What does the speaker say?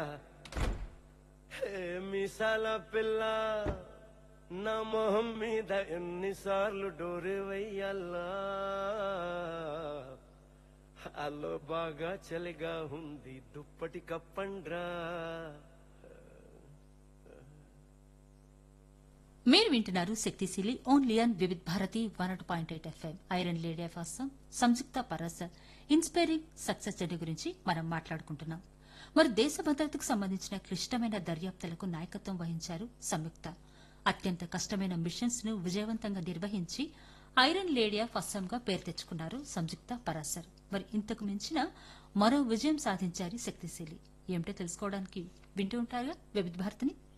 హే మీసాల పిల్ల నా మొహం మీద ఎన్నిసార్లు డోరు వెయ్యాలా అల్లో బాగా చలిగా ఉంది దుప్పటి కప్పండ్రా మీరు వింటున్నారు శక్తిశీలి only on Vividh Bharati one point eight FM iron lady of Assam Samyukta Parashar inspiring success journey గురించి మనం మాట్లాడుకుంటున్నాం మరి దేశ భద్రతకు సంబంధించిన క్లిష్టమైన దర్యాప్తులకు నాయకత్వం వహించారు సంయుక్త అత్యంత కష్టమైన మిషన్స్ ను విజయవంతంగా నిర్వహించి ఐరన్ లేడీ ఆఫ్ అస్సాంగా పేరు తెచ్చుకున్నారు సంయుక్త పరాసర్ మరి ఇంతకు మించిన మరో విజయం సాధించారు శక్తిశీలి ఏమిటో తెలుసుకోవడానికి వింటూ ఉంటారుగా వివిధ భారతిని